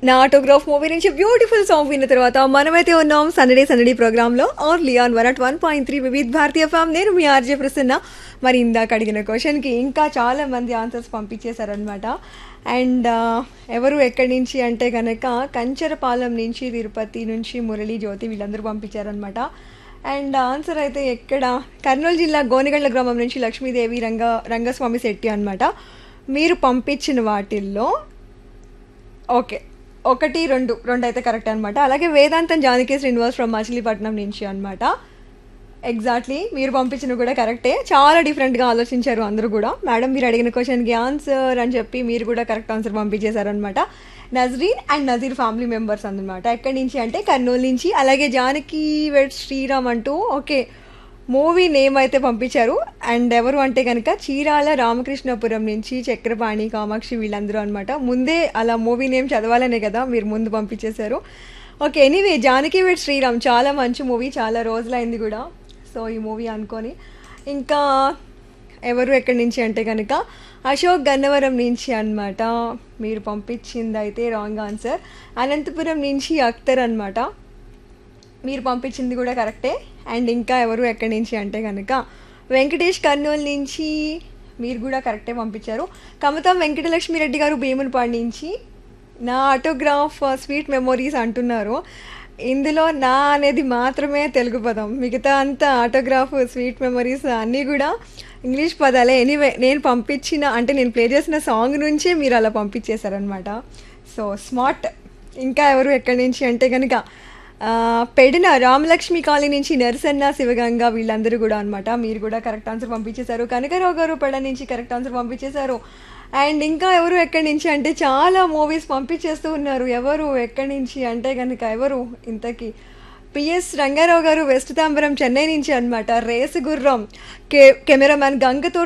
నా Autograph movie నుంచి beautiful song విన్న తర్వాత మనమైతే ఉన్నాం సండే సండే ప్రోగ్రాంలో R Liyan one at one point three Vividh Bharatiya FM నేను మీ ఆర్జే ప్రసన్న మరి ఇందాక అడిగిన క్వశ్చన్కి ఇంకా చాలా మంది ఆన్సర్స్ పంపించేశారనమాట అండ్ ఎవరు ఎక్కడి నుంచి అంటే కనుక కంచరపాలెం నుంచి తిరుపతి నుంచి మురళి జ్యోతి వీళ్ళందరూ పంపించారనమాట అండ్ ఆన్సర్ అయితే ఎక్కడ కర్నూలు జిల్లా గోనెగండ్ల గ్రామం నుంచి లక్ష్మీదేవి రంగ రంగస్వామి శెట్టి అనమాట మీరు పంపించిన వాటిల్లో ఓకే ఒకటి రెండు రెండు అయితే కరెక్ట్ అనమాట అలాగే వేదాంతం జానకి శ్రీనివాస్ ఫ్రమ్ మచిలీపట్నం నుంచి అనమాట ఎగ్జాక్ట్లీ మీరు పంపించిన కూడా కరెక్టే చాలా డిఫరెంట్గా ఆలోచించారు అందరూ కూడా మేడం మీరు అడిగిన క్వశ్చన్కి ఆన్సర్ అని చెప్పి మీరు కూడా కరెక్ట్ ఆన్సర్ పంపించేశారనమాట Nazreen and Nazeer family members అనమాట ఎక్కడి నుంచి అంటే కర్నూలు నుంచి అలాగే జానకి వెడ్ శ్రీరామ్ అంటూ ఓకే మూవీ నేమ్ అయితే పంపించారు అండ్ ఎవరు అంటే కనుక చీరాల రామకృష్ణపురం నుంచి చక్రపాణి కామాక్షి వీళ్ళందరూ అనమాట ముందే అలా మూవీ నేమ్ చదవాలనే కదా మీరు ముందు పంపించేశారు ఓకే ఎనీవే జానకి వెడ్ శ్రీరామ్ చాలా మంచి మూవీ చాలా రోజులైంది కూడా సో ఈ మూవీ అనుకొని ఇంకా ఎవరు ఎక్కడి నుంచి అంటే కనుక అశోక్ గన్నవరం నుంచి అనమాట మీరు పంపించింది అయితే రాంగ్ ఆన్సర్ అనంతపురం నుంచి అఖ్తర్ అనమాట మీరు పంపించింది కూడా కరెక్టే అండ్ ఇంకా ఎవరు ఎక్కడి నుంచి అంటే కనుక వెంకటేష్ కర్నూలు నుంచి మీరు కూడా కరెక్టే పంపించారు కమతం వెంకటలక్ష్మి రెడ్డి గారు భీమునిపాడు నుంచి నా ఆటోగ్రాఫ్ స్వీట్ మెమొరీస్ అంటున్నారు ఇందులో నా అనేది మాత్రమే తెలుగు పదం మిగతా అంతా ఆటోగ్రాఫ్ స్వీట్ మెమొరీస్ అన్నీ కూడా ఇంగ్లీష్ పదాలే ఎనీవే నేను పంపించిన అంటే నేను ప్లే చేసిన సాంగ్ నుంచే మీరు అలా పంపించేశారనమాట సో స్మార్ట్ ఇంకా ఎవరు ఎక్కడి నుంచి అంటే కనుక పెడిన రామలక్ష్మి కాలనీ నుంచి నరసన్న శివగంగ వీళ్ళందరూ కూడా అనమాట మీరు కూడా కరెక్ట్ ఆన్సర్ పంపించేశారు కనకరావు గారు పెడ నుంచి కరెక్ట్ ఆన్సర్ పంపించేశారు అండ్ ఇంకా ఎవరు ఎక్కడి నుంచి అంటే చాలా మూవీస్ పంపించేస్తూ ఉన్నారు ఎవరు ఎక్కడి నుంచి అంటే కనుక ఎవరు ఇంతకీ పిఎస్ రంగారావు గారు వెస్ట్ తాంబరం చెన్నై నుంచి అనమాట రేసు గుర్రం కె కెమెరామ్యాన్ గంగతో